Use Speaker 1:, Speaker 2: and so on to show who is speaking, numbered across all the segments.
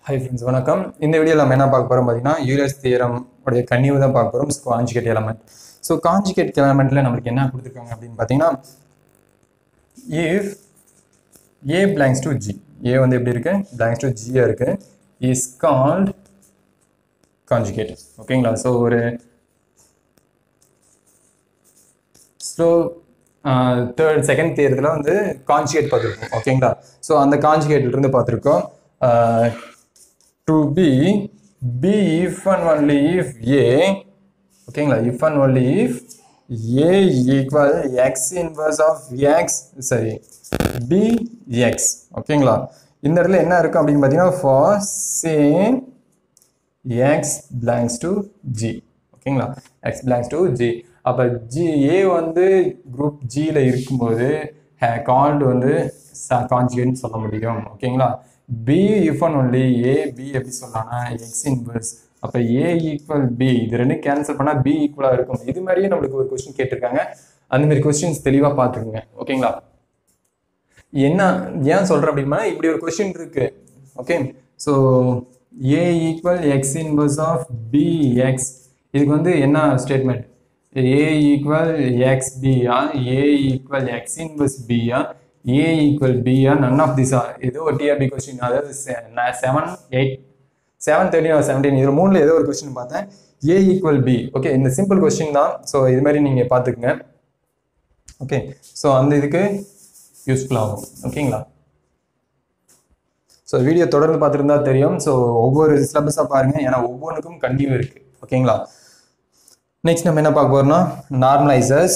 Speaker 1: hi friends வணக்கம் இந்த வீடியோவில் நம்ம என்ன பார்க்க போகிறோம் பார்த்தீங்கன்னா யூஎஸ் தியரம் உடைய கன்னியூ தான் பார்க்க போகிறோம் காஞ்சிகேட் எலமெண்ட் ஸோ காஞ்சிகேட் எலமெண்ட்டில் நம்மளுக்கு என்ன கொடுத்துருக்காங்க அப்படின்னு பார்த்தீங்கன்னா if A belongs to G A வந்து எப்படி இருக்கு பிளாங்ஸ் டு ஜியாக இருக்கு இஸ் கால்ட் காஞ்சிகேட் ஓகேங்களா ஸோ ஒரு ஸோ தேர்ட் செகண்ட் தேர்தலில் வந்து காஞ்சிகேட் பார்த்துருக்கோம் ஓகேங்களா ஸோ அந்த காஞ்சிகேட்லேருந்து பார்த்துருக்கோம் to B B if and only if A ஓகேங்களா if and only if A equal x inverse of x சரி பி எக்ஸ் ஓகேங்களா இந்த இடத்துல என்ன இருக்கும் அப்படின்னு பார்த்தீங்கன்னா for same x belongs to G ஓகேங்களா எக்ஸ் பிளாங்ஸ் டு ஜி அப்போ ஜி ஏ வந்து குரூப் ஜியில் இருக்கும்போது கால்டு வந்து கான்ஜுகேட்னு சொல்ல முடியும் ஓகேங்களா B if and only A B எப்படி சொல்லலாம்னா எக்ஸ் இன்வர்ஸ் அப்போ ஏ ஈக்குவல் பி இது ரெண்டும் கேன்சல் பண்ணால் பி ஈக்குவலாக இருக்கும் இது மாதிரியே நம்மளுக்கு ஒரு கொஸ்டின் கேட்டிருக்காங்க அந்த மாதிரி கொஸ்டின்ஸ் தெளிவாக பார்த்துக்குங்க ஓகேங்களா என்ன ஏன் சொல்கிறேன் அப்படின்னா இப்படி ஒரு கொஸ்டின் இருக்கு okay so A equal x inverse of B x இதுக்கு வந்து என்ன ஸ்டேட்மெண்ட் ஏ ஈக்குவல் எக்ஸ் பியா ஏ ஈக்குவல் எக்ஸ் இன்வர்ஸ் பியா ஏ ஈக்குவல் பியா நன் ஆஃப் திஸ் ஏதோ ஒரு டிஆர்பி கொஸ்டின் அதாவது seven eight seven thirteen seventeen இது மூணில் ஏதோ ஒரு கொஸ்டின் பார்த்தேன் ஏ ஈக்குவல் பி ஓகே இந்த சிம்பிள் கொஸ்டின் தான் ஸோ இது மாதிரி நீங்கள் பார்த்துக்குங்க ஓகே ஸோ அந்த இதுக்கு யூஸ்ஃபுல்லாகும் ஓகேங்களா ஸோ வீடியோ தொடர்ந்து பார்த்துருந்தா தெரியும் ஸோ ஒவ்வொரு சிலபஸாக பாருங்கள் ஏன்னா ஒவ்வொன்றுக்கும் கண்டிப்பாக இருக்குது ஓகேங்களா நெக்ஸ்ட் நம்ம என்ன பார்க்க போறோம்னா நார்மலைசர்ஸ்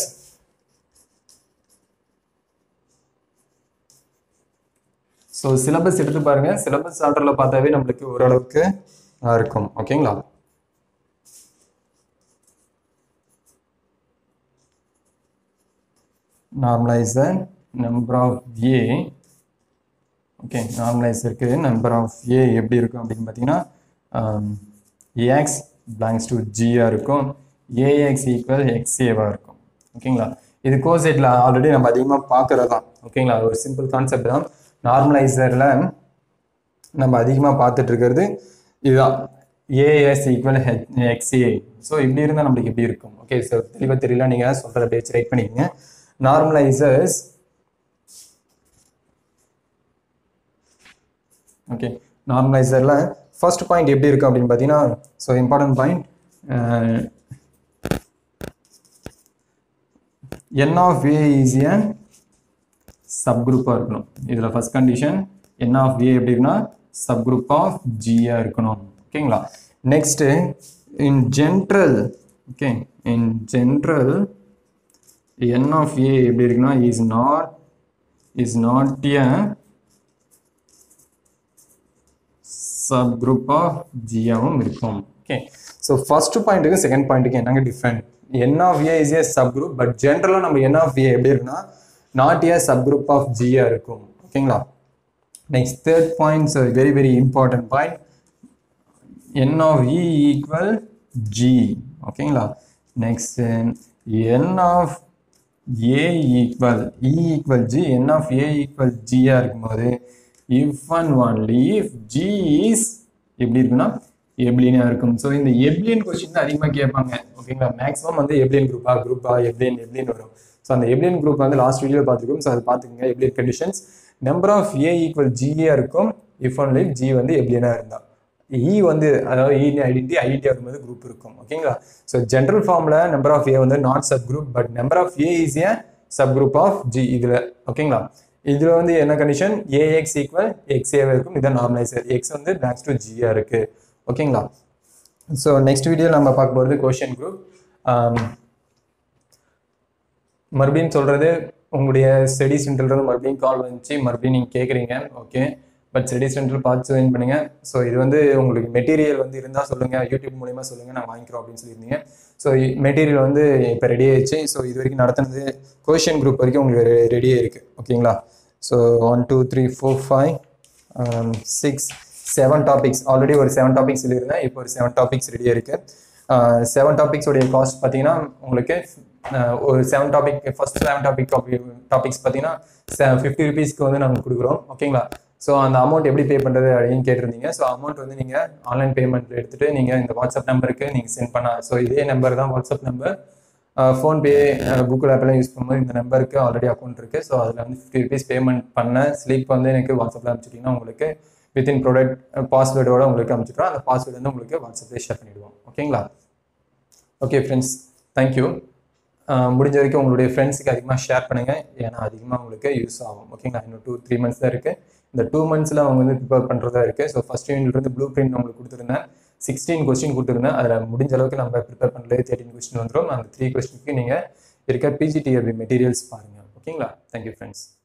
Speaker 1: ஸோ சிலபஸ் எடுத்து பாருங்க சிலபஸ் ஆர்டரில் பார்த்தாவே நம்மளுக்கு ஓரளவுக்கு இருக்கும் ஓகேங்களா normaliser number of A okay நார்மலைசருக்கு நம்பர் ஆஃப் ஏ எப்படி இருக்கும் அப்படின்னு பார்த்தீங்கன்னா ஏஎக்ஸ் பிளாங்ஸ் டு ஜியாக இருக்கும் ஏஎக்ஸ் ஈக்குவல் எக்ஸ்ஏவாக இருக்கும் ஓகேங்களா இது கோசைட்டில் ஆல்ரெடி நம்ம அதிகமாக பார்க்குறது தான் ஓகேங்களா ஒரு சிம்பிள் கான்செப்ட் தான் நார்மலைசரில் நம்ம அதிகமாக பார்த்துட்டு இருக்கிறது இதுதான் A S equal H x A so இப்படி இருந்தால் நம்மளுக்கு எப்படி இருக்கும் ஓகே ஸோ தெளிவாக தெரியல நீங்கள் சொல்கிறத அப்படியே ரைட் பண்ணிக்கோங்க நார்மலைசர்ஸ் ஓகே நார்மலைசரில் ஃபர்ஸ்ட் பாயிண்ட் எப்படி இருக்கும் அப்படின்னு பார்த்தீங்கன்னா so important point N of A is A சப்குரூப்பாக இருக்கணும் இதில் first condition N of A எப்படின்னா சப்குரூப் ஆஃப் ஜியாக இருக்கணும் ஓகேங்களா next in general okay in general N of A எப்படி இருக்குன்னா is not is not A subgroup of ஜியாவும் இருக்கும் ஓகே ஸோ ஃபர்ஸ்ட் பாயிண்ட்டுக்கு செகண்ட் பாயிண்ட்டுக்கு என்னங்க different N of A is A subgroup but ஜென்ரலாக நம்ம என் ஆஃப் ஏ எப்படி இருக்குன்னா not A subgroup of ஜியா இருக்கும் ஓகேங்களா next third points very very important point N of E equal G ஓகேங்களா next N of A equal E equal G N of A equal ஜியா இருக்கும்போது if and only if G is எப்படி இருக்குன்னா எப்ளினா இருக்கும் so இந்த எப்ளியன் question தான் அதிகமாக கேட்பாங்க ஓகேங்களா மேக்ஸிமம் வந்து எப்ளியன் குரூப்பா குரூப்பா எப்ளியன் எப்ளின் வரும் ஸோ அந்த எப்ளியன் குரூப் வந்து லாஸ்ட் வீடியோ பார்த்துருக்கோம் ஸோ அதை பார்த்துக்கோங்க abelian conditions number of A equal G A இருக்கும் இஃப் ஒன்லி ஜி வந்து எப்ளினா இருந்தா இ வந்து அதாவது இ ஐடென்டி ஐடென்டி வரும்போது குரூப் இருக்கும் ஓகேங்களா ஸோ ஜென்ரல் ஃபார்மில் நம்பர் ஆஃப் ஏ வந்து not subgroup but number of A is A subgroup of G இதில் ஓகேங்களா இதில் வந்து என்ன கண்டிஷன் ஏஎக்ஸ் ஈக்குவல் எக்ஸ்ஏவாக இருக்கும் இதான் நார்மலைசர் எக்ஸ் வந்து பிளாக்ஸ் டு ஜியாக இருக்குது ஓகேங்களா ஸோ நெக்ஸ்ட் வீடியோ நம்ம பார்க்க போகிறது கொஷின் குரூப் மறுபடியும் சொல்கிறது உங்களுடைய ஸ்டடி சென்டர்லேருந்து மறுபடியும் கால் வந்துச்சு மறுபடியும் நீங்கள் கேட்குறீங்க ஓகே பட் ஸ்டடி சென்டர் பார்த்து ஜாயின் பண்ணுங்கள் ஸோ இது வந்து உங்களுக்கு மெட்டீரியல் வந்து இருந்தால் சொல்லுங்கள் யூடியூப் மூலிமா சொல்லுங்கள் நான் வாங்கிக்கிறோம் அப்படின்னு சொல்லியிருந்தீங்க ஸோ மெட்டீரியல் வந்து இப்போ ரெடி ஆயிடுச்சு ஸோ இது வரைக்கும் நடத்தினது கொஷின் குரூப் வரைக்கும் உங்களுக்கு ரெடியாக இருக்குது ஓகேங்களா so one two three four five six seven topics already ஒரு செவன் டாபிக்ஸ் சொல்லியிருந்தேன் இப்போ ஒரு செவன் டாபிக்ஸ் ரெடியாக இருக்குது செவன் டாபிக்ஸோடைய காஸ்ட் பார்த்தீங்கன்னா உங்களுக்கு ஒரு seven topic first seven topic topics பார்த்தீங்கன்னா ஃபிஃப்டி ருபீஸ்க்கு வந்து நாங்கள் கொடுக்குறோம் ஓகேங்களா ஸோ அந்த அமௌண்ட் எப்படி பே பண்ணுறது அப்படின்னு கேட்டிருந்தீங்க ஸோ அமௌண்ட் வந்து நீங்கள் ஆன்லைன் பேமெண்ட் எடுத்துகிட்டு நீங்கள் இந்த வாட்ஸ்அப் நம்பருக்கு நீங்கள் சென்ட் பண்ண ஸோ இதே நம்பர் தான் வாட்ஸ்அப் நம்பர் ஃபோன்பே கூகுள் ஆப்லாம் யூஸ் பண்ணும்போது இந்த நம்பருக்கு ஆல்ரெடி அக்கௌண்ட் இருக்குது ஸோ அதில் வந்து ஃபிஃப்டி ருபீஸ் பேமெண்ட் பண்ண ஸ்லிப் வந்து எனக்கு வாட்ஸ்அப்பில் அனுப்பிச்சிட்டிங்கன்னா உங்களுக்கு வித்தின் ப்ராடக்ட் பாஸ்வேர்டோட உங்களுக்கு அனுப்பிச்சிட்றோம் அந்த பாஸ்வேர்டு வந்து உங்களுக்கு வாட்ஸ்அப்லேயே ஷேர் பண்ணிவிடுவோம் ஓகேங்களா ஓகே ஃப்ரெண்ட்ஸ் தேங்க்யூ முடிஞ்ச வரைக்கும் உங்களுடைய ஃப்ரெண்ட்ஸுக்கு அதிகமாக ஷேர் பண்ணுங்கள் ஏன்னா அதிகமாக உங்களுக்கு யூஸ் ஆகும் ஓகேங்களா இன்னும் டூ த்ரீ மந்த்ஸ் தான் இருக்குது இந்த டூ மந்த்ஸில் அவங்க வந்து ப்ரிப்பேர் பண்ணுறதா இருக்குது ஸோ ஃபஸ்ட் யூனிட்லேருந்து ப்ளூ பிரிண்ட் உங்களுக்கு கொடுத்துருந்தேன் சிக்ஸ்டீன் கொஸ்டின் கொடுத்துருந்தேன் அதில் முடிஞ்ச அளவுக்கு நம்ம ப்ரிப்பேர் பண்ணுறது தேர்ட்டின் கொஸ்டின் வந்துடும் அந்த த்ரீ கொஸ்டினுக்கு நீங்கள் இருக்க பிஜிடிஆர்பி மெட்டீரியல்ஸ் பாருங்கள் ஓகேங்களா தேங்க்யூ ஃப்ரெண்ட்ஸ்